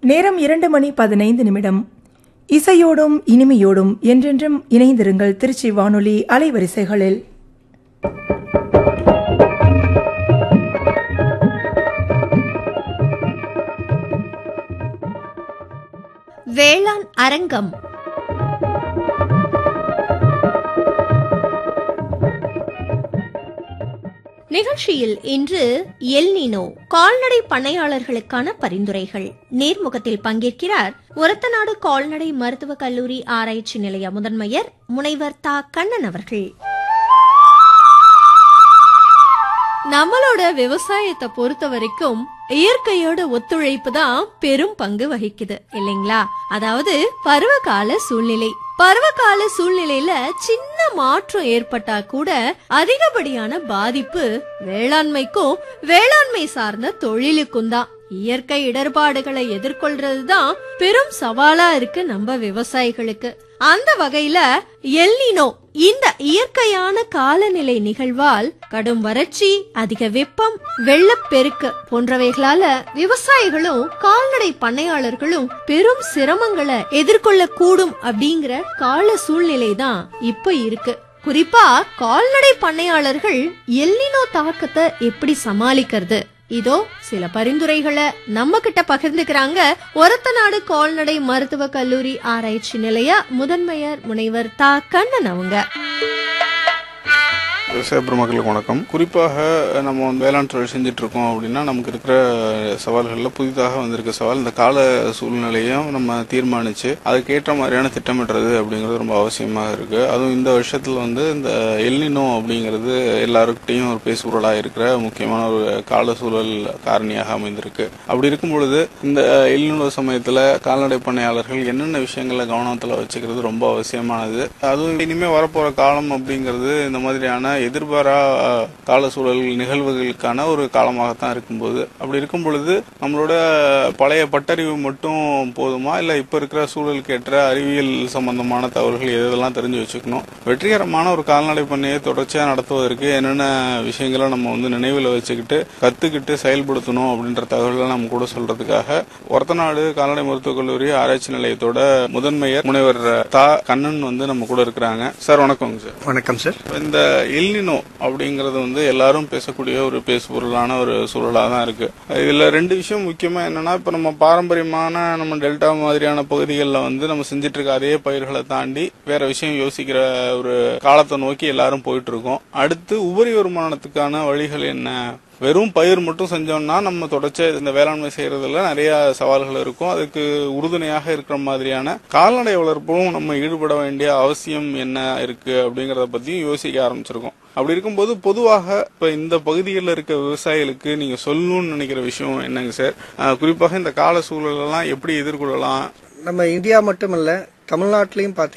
நேரம் இரண்டு மணி பதினைந்து நிமிடம் இசையோடும் இனிமையோடும் என்றென்றும் இணைந்திருங்கள் திருச்சி வானொலி அலைவரிசைகளில் வேளாண் அரங்கம் நிகழ்ச்சியில் இன்று எல்னினோ கால்நடை பண்ணையாளர்களுக்கான பரிந்துரைகள் நேர்முகத்தில் பங்கேற்கிறார் ஒரத்தநாடு கால்நடை மருத்துவக் கல்லூரி ஆராய்ச்சி நிலைய முதன்மையர் முனைவர் தா கண்ணன் அவர்கள் நம்மளோட விவசாயத்தை பொறுத்த வரைக்கும் இயற்கையோட ஒத்துழைப்பு தான் பெரும் பங்கு வகிக்குது இல்லைங்களா அதாவது பருவகால சூழ்நிலை பருவகால சூழ்நிலையில சின்ன மாற்றம் ஏற்பட்டா கூட அதிகப்படியான பாதிப்பு வேளாண்மைக்கும் வேளாண்மை சார்ந்த தொழிலுக்கும் தான் இயற்கை இடர்பாடுகளை எதிர்கொள்றது தான் பெரும் சவாலா இருக்கு நம்ம விவசாயிகளுக்கு அந்த வகையில எல்னினோ இந்த இயற்கையான காலநிலை நிகழ்வால் கடும் வறட்சி அதிக வெப்பம் வெள்ளப்பெருக்கு போன்றவைகளால விவசாயிகளும் கால்நடை பண்ணையாளர்களும் பெரும் சிரமங்களை எதிர்கொள்ள கூடும் அப்படிங்கிற கால சூழ்நிலை தான் இப்ப இருக்கு குறிப்பா கால்நடை பண்ணையாளர்கள் எல்லினோ தாக்கத்தை எப்படி சமாளிக்கிறது இதோ சில பரிந்துரைகளை நம்ம கிட்ட பகிர்ந்துக்கிறாங்க ஒரத்தநாடு கால்நடை மருத்துவ கல்லூரி ஆராய்ச்சி நிலைய முதன்மையர் முனைவர் தா கண்ணன் அவங்க விவசாய பெருமக்களுக்கு வணக்கம் குறிப்பாக நம்ம வந்து வேளாண் தொழில் செஞ்சுட்டு இருக்கோம் அப்படின்னா நமக்கு இருக்கிற சவால்களில் புதிதாக வந்திருக்க சவால் இந்த கால சூழ்நிலையும் நம்ம தீர்மானிச்சு அதுக்கேற்ற மாதிரியான திட்டமிடுறது அப்படிங்கிறது ரொம்ப அவசியமாக இருக்கு அதுவும் இந்த வருஷத்துல வந்து இந்த எல்னினோ அப்படிங்கிறது எல்லாருக்கிட்டையும் ஒரு பேசுபொருளாக இருக்கிற முக்கியமான ஒரு கால சூழல் காரணியாக அமைந்திருக்கு அப்படி இருக்கும் பொழுது இந்த எல்னினோ சமயத்துல கால்நடை பண்ணையாளர்கள் என்னென்ன விஷயங்களை கவனத்தில் வச்சுக்கிறது ரொம்ப அவசியமானது அதுவும் இனிமே வரப்போற காலம் அப்படிங்கிறது இந்த மாதிரியான எதிர்பாரா கால சூழல் நிகழ்வுகளுக்கான ஒரு காலமாகத்தான் இருக்கும்போது அப்படி இருக்கும் பொழுது நம்மளோட பழைய பட்டறிவு மட்டும் போதுமா இல்ல இப்ப இருக்கிற சூழலுக்கு ஏற்ற அறிவியல் சம்பந்தமான தகவல்கள் எதெல்லாம் தெரிஞ்சு வச்சுக்கணும் வெற்றிகரமான ஒரு கால்நடை பண்ணையை தொடர்ச்சியா நடத்துவதற்கு என்னென்ன விஷயங்களை நம்ம வந்து நினைவில் வச்சுக்கிட்டு கத்துக்கிட்டு செயல்படுத்தணும் அப்படின்ற தகவல்களை நம்ம கூட சொல்றதுக்காக ஒரத்தநாடு கால்நடை மருத்துவக் கல்லூரி ஆராய்ச்சி நிலையத்தோட முதன்மையர் முனைவர் தா கண்ணன் வந்து நம்ம கூட இருக்கிறாங்க சார் வணக்கங்க சார் வணக்கம் சார் இந்த எல்னினோ அப்படிங்கறது வந்து எல்லாரும் பேசக்கூடிய ஒரு பேசுபொருளான ஒரு சூழலாக தான் இருக்கு இதுல ரெண்டு விஷயம் முக்கியமா என்னன்னா இப்ப நம்ம பாரம்பரியமான நம்ம டெல்டா மாதிரியான பகுதிகளில் வந்து நம்ம செஞ்சுட்டு இருக்க அதே பயிர்களை தாண்டி வேற விஷயம் யோசிக்கிற ஒரு காலத்தை நோக்கி எல்லாரும் போயிட்டு இருக்கோம் அடுத்து உபரி வருமானத்துக்கான வழிகள் என்ன வெறும் பயிர் மட்டும் செஞ்சோம்னா நம்ம தொடர்ச்சியா இந்த வேளாண்மை செய்யறதுல நிறைய சவால்கள் இருக்கும் அதுக்கு உறுதுணையாக இருக்கிற மாதிரியான கால்நடை வளர்ப்பும் நம்ம ஈடுபட வேண்டிய அவசியம் என்ன இருக்கு அப்படிங்கறத பத்தியும் யோசிக்க ஆரம்பிச்சிருக்கோம் அப்படி இருக்கும்போது பொதுவாக இப்ப இந்த பகுதிகளில் இருக்க விவசாயிகளுக்கு நீங்க சொல்லணும்னு நினைக்கிற விஷயம் என்னங்க சார் அஹ் குறிப்பாக இந்த கால சூழலெல்லாம் எப்படி எதிர்கொள்ளலாம் நம்ம இந்தியா மட்டுமல்ல தமிழ்நாட்டிலையும்